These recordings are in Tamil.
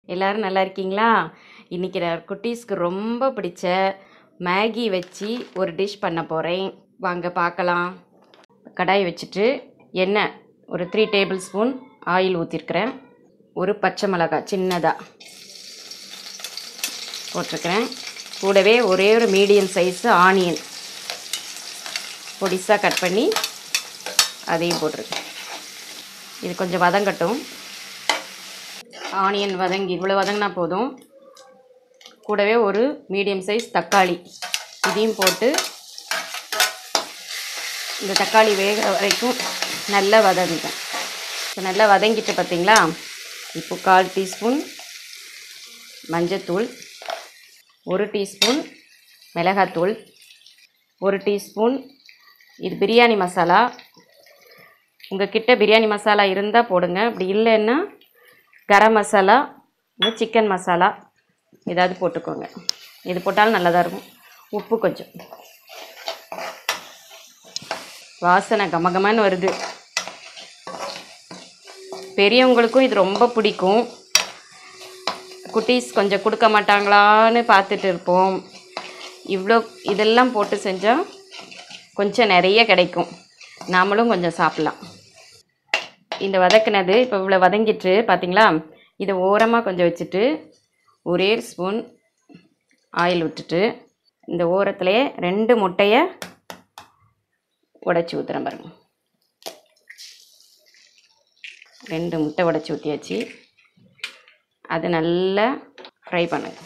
எல்லாரும் நல்லா இருக்கீங்களா இன்றைக்கி நான் குட்டீஸ்க்கு ரொம்ப பிடிச்ச மேகி வச்சு ஒரு டிஷ் பண்ண போகிறேன் வாங்க பார்க்கலாம் கடாய் வச்சுட்டு எண்ணெய் ஒரு த்ரீ டேபிள் ஸ்பூன் ஆயில் ஊற்றிருக்கிறேன் ஒரு பச்சை மிளகாய் சின்னதாக போட்டிருக்கிறேன் கூடவே ஒரே ஒரு மீடியம் சைஸு ஆனியன் பொடிசாக கட் பண்ணி அதையும் போட்டிருக்கேன் இது கொஞ்சம் வதங்கட்டும் ஆனியன் வதங்கி இவ்வளோ வதங்கினா போதும் கூடவே ஒரு மீடியம் சைஸ் தக்காளி இதையும் போட்டு இந்த தக்காளி வேக வரைக்கும் நல்லா வதங்குங்க இப்போ நல்லா வதங்கிட்டு பார்த்தீங்களா இப்போ கால் டீஸ்பூன் மஞ்சத்தூள் ஒரு டீஸ்பூன் மிளகாத்தூள் ஒரு டீஸ்பூன் இது பிரியாணி மசாலா உங்கள் கிட்ட பிரியாணி மசாலா இருந்தால் போடுங்க அப்படி இல்லைன்னா கரம் மசாலா இல்லை சிக்கன் மசாலா ஏதாவது போட்டுக்கோங்க இது போட்டாலும் நல்லதாக இருக்கும் உப்பு கொஞ்சம் வாசனை கமகமான்னு வருது பெரியவங்களுக்கும் இது ரொம்ப பிடிக்கும் குட்டீஸ் கொஞ்சம் கொடுக்க மாட்டாங்களான்னு பார்த்துட்டு இருப்போம் இவ்வளோ இதெல்லாம் போட்டு செஞ்சால் கொஞ்சம் நிறைய கிடைக்கும் நாமளும் கொஞ்சம் சாப்பிட்லாம் இந்த வதக்குனது இப்போ இவ்வளோ வதங்கிட்டு பார்த்தீங்களா இதை ஓரமாக கொஞ்சம் வச்சுட்டு ஒரே ஸ்பூன் ஆயில் விட்டுட்டு இந்த ஓரத்துலேயே ரெண்டு முட்டையை உடச்சி ஊற்றுறேன் பாருங்க ரெண்டு முட்டை உடச்சி ஊற்றியாச்சு அது நல்லா ஃப்ரை பண்ணுங்க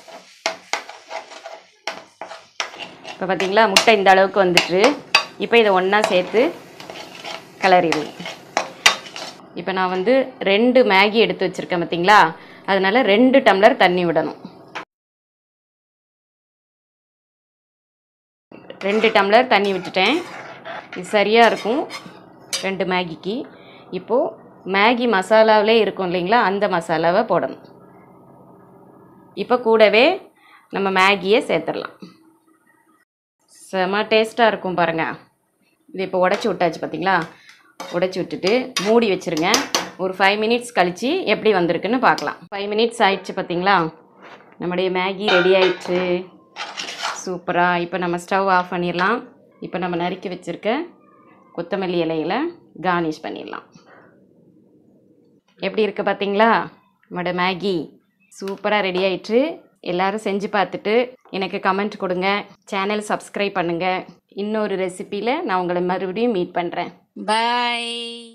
இப்போ பார்த்தீங்களா முட்டை இந்த அளவுக்கு வந்துட்டு இப்போ இதை ஒன்றா சேர்த்து கிளறிடுவேன் இப்போ நான் வந்து ரெண்டு மேகி எடுத்து வச்சுருக்கேன் பார்த்தீங்களா அதனால் ரெண்டு டம்ளர் தண்ணி விடணும் ரெண்டு டம்ளர் தண்ணி விட்டுட்டேன் இது சரியாக இருக்கும் ரெண்டு மேகிக்கு இப்போது மேகி மசாலாவிலே இருக்கும் இல்லைங்களா அந்த மசாலாவை போடணும் இப்போ கூடவே நம்ம மேகியை சேர்த்துடலாம் செம டேஸ்ட்டாக இருக்கும் பாருங்கள் இது இப்போ உடச்சி விட்டாச்சு பார்த்தீங்களா உடச்சி விட்டுட்டு மூடி வச்சுருங்க ஒரு ஃபைவ் மினிட்ஸ் கழித்து எப்படி வந்திருக்குன்னு பார்க்கலாம் ஃபைவ் மினிட்ஸ் ஆயிடுச்சு பார்த்தீங்களா நம்முடைய மேகி ரெடி ஆயிடுச்சு சூப்பராக இப்போ நம்ம ஸ்டவ் ஆஃப் பண்ணிடலாம் இப்போ நம்ம நறுக்கி வச்சுருக்க கொத்தமல்லி இலையில் கார்னிஷ் பண்ணிடலாம் எப்படி இருக்குது பார்த்தீங்களா நம்மளோட மேகி சூப்பராக ரெடி ஆயிட்டு எல்லாரும் செஞ்சு பார்த்துட்டு எனக்கு கமெண்ட் கொடுங்க சேனல் சப்ஸ்கிரைப் பண்ணுங்கள் இன்னொரு ரெசிப்பியில் நான் உங்களை மறுபடியும் மீட் பண்ணுறேன் பாய்